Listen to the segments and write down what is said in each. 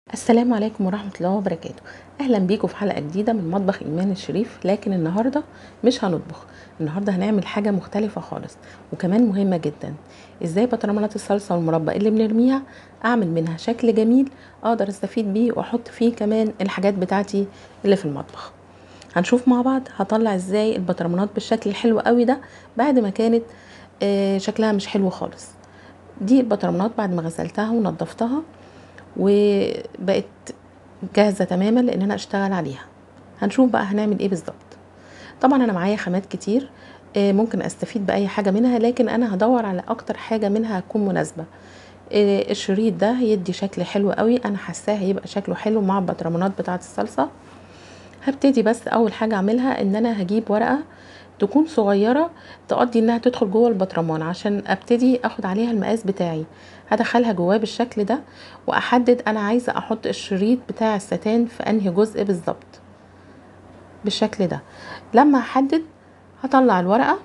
السلام عليكم ورحمة الله وبركاته أهلا بيكم في حلقة جديدة من مطبخ إيمان الشريف لكن النهاردة مش هنطبخ النهاردة هنعمل حاجة مختلفة خالص وكمان مهمة جدا إزاي بطرمانات الصلصة والمربى اللي بنرميها أعمل منها شكل جميل أقدر أستفيد بيه وأحط فيه كمان الحاجات بتاعتي اللي في المطبخ هنشوف مع بعض هطلع إزاي البطرمانات بالشكل الحلو قوي ده بعد ما كانت آه، شكلها مش حلو خالص دي البطرمانات بعد ما غسلتها ونضفتها وبقت جاهزه تماما لان انا اشتغل عليها هنشوف بقى هنعمل ايه بالظبط طبعا انا معايا خامات كتير آه، ممكن استفيد باي حاجه منها لكن انا هدور على اكتر حاجه منها هتكون مناسبه آه، الشريط ده هيدي شكل حلو قوي انا حاساه هيبقى شكله حلو مع البطرمانات بتاعه الصلصه هبتدي بس اول حاجه اعملها ان انا هجيب ورقه تكون صغيره تقضي انها تدخل جوه البطرمان عشان ابتدي اخد عليها المقاس بتاعي هدخلها جواه بالشكل ده واحدد انا عايزه احط الشريط بتاع الستان في انهي جزء بالظبط بالشكل ده لما احدد هطلع الورقه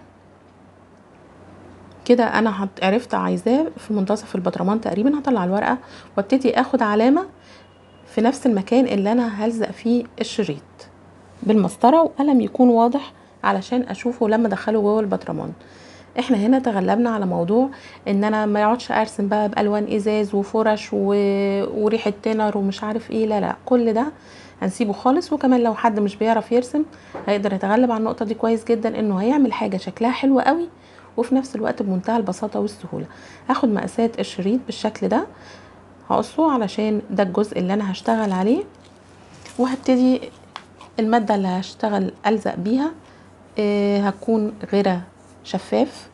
كده انا هت- عرفت عايزاه في منتصف البطرمان تقريبا هطلع الورقه وابتدي اخد علامه في نفس المكان اللي انا هلزق فيه الشريط بالمسطره وقلم يكون واضح علشان اشوفه لما ادخله جوه البطرمان احنا هنا تغلبنا على موضوع ان انا ما يقعدش ارسم بقى بالوان ازاز وفرش و... وريحه تنر ومش عارف ايه لا لا كل ده هنسيبه خالص وكمان لو حد مش بيعرف يرسم هيقدر يتغلب على النقطه دي كويس جدا انه هيعمل حاجه شكلها حلو قوي وفي نفس الوقت بمنتهى البساطه والسهوله هاخد مقاسات الشريط بالشكل ده هقصه علشان ده الجزء اللي انا هشتغل عليه وهبتدي المادة اللي هشتغل ألزق بيها آه، هتكون غيرة شفاف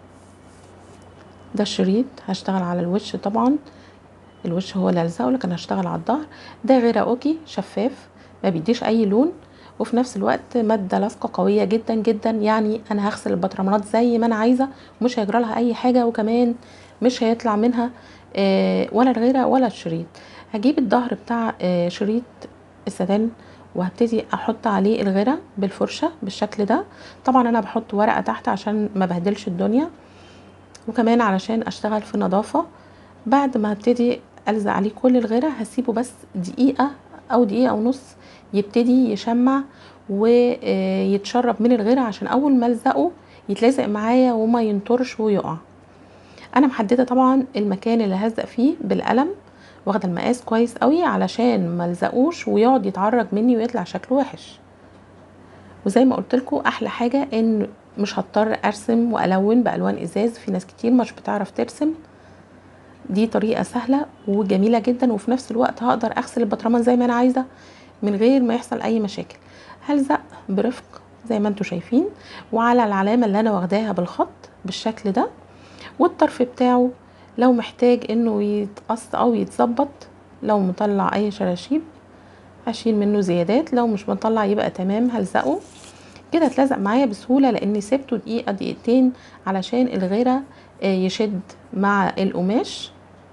ده الشريط هشتغل على الوش طبعا الوش هو اللي هلزقه لكن هشتغل على الظهر ده غيرة اوكي شفاف ما بيديش اي لون وفي نفس الوقت مادة لاصقة قوية جدا جدا يعني انا هغسل البطرمانات زي ما انا عايزة مش هيجرى لها اي حاجة وكمان مش هيطلع منها آه، ولا الغيرة ولا الشريط هجيب الظهر بتاع آه، شريط الستان وهبتدي احط عليه الغيره بالفرشه بالشكل ده طبعا انا بحط ورقه تحت عشان ما بهدلش الدنيا وكمان علشان اشتغل في نظافه بعد ما هبتدي الزق عليه كل الغيره هسيبه بس دقيقه او دقيقه ونص يبتدي يشمع ويتشرب من الغيره عشان اول ما الزقه يتلزق معايا وما ينطرش ويقع انا محدده طبعا المكان اللي هلزق فيه بالقلم واخده المقاس كويس قوي علشان ما الزقوش ويقعد يتعرج مني ويطلع شكله وحش وزي ما قلت لكم احلى حاجه ان مش هضطر ارسم والون بالوان ازاز في ناس كتير مش بتعرف ترسم دي طريقه سهله وجميله جدا وفي نفس الوقت هقدر اغسل البطرمان زي ما انا عايزه من غير ما يحصل اي مشاكل هلزق برفق زي ما انتم شايفين وعلى العلامه اللي انا واخداها بالخط بالشكل ده والطرف بتاعه لو محتاج انه يتقص او يتظبط لو مطلع اي شراشيب هشيل منه زيادات لو مش مطلع يبقى تمام هلزقه كده اتلزق معايا بسهولة لاني سبته دقيقة دقيقتين علشان الغيرة آه، يشد مع القماش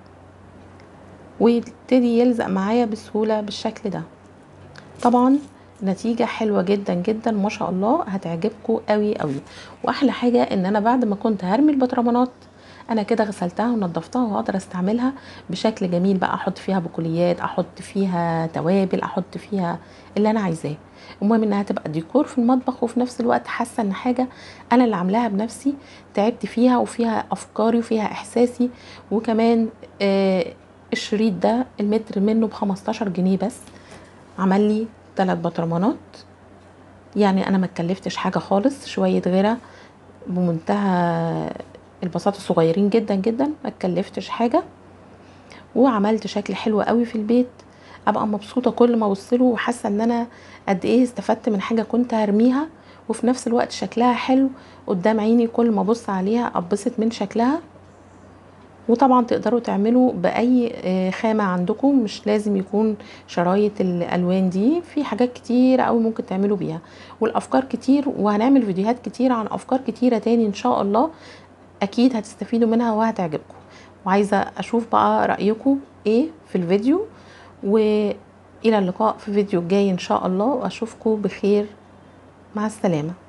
ويبتدي يلزق معايا بسهولة بالشكل ده طبعا نتيجة حلوة جدا جدا ما شاء الله هتعجبكم قوي قوي واحلى حاجة ان انا بعد ما كنت هرمي البطرمانات انا كده غسلتها ونضفتها وهقدر استعملها بشكل جميل بقى احط فيها بقوليات احط فيها توابل احط فيها اللي انا عايزاه المهم انها تبقى ديكور في المطبخ وفي نفس الوقت حاسه ان حاجه انا اللي عاملاها بنفسي تعبت فيها وفيها افكاري وفيها احساسي وكمان آه الشريط ده المتر منه ب 15 جنيه بس عمل لي ثلاث بطرمانات يعني انا ما اتكلفتش حاجه خالص شويه غيره بمنتهى البساطه صغيرين جدا جدا ما اتكلفتش حاجه وعملت شكل حلو قوي في البيت ابقى مبسوطه كل ما ابص له وحاسه ان انا قد ايه استفدت من حاجه كنت هرميها وفي نفس الوقت شكلها حلو قدام عيني كل ما ابص عليها اتبسط من شكلها وطبعا تقدروا تعملوا باي آه، خامه عندكم مش لازم يكون شرايط الالوان دي في حاجات كتيره قوي ممكن تعملوا بيها والافكار كتير وهنعمل فيديوهات كتير عن افكار كتيره تاني ان شاء الله اكيد هتستفيدوا منها وهتعجبكم وعايزه اشوف بقى رايكم ايه في الفيديو والى اللقاء في فيديو جاي ان شاء الله واشوفكم بخير مع السلامه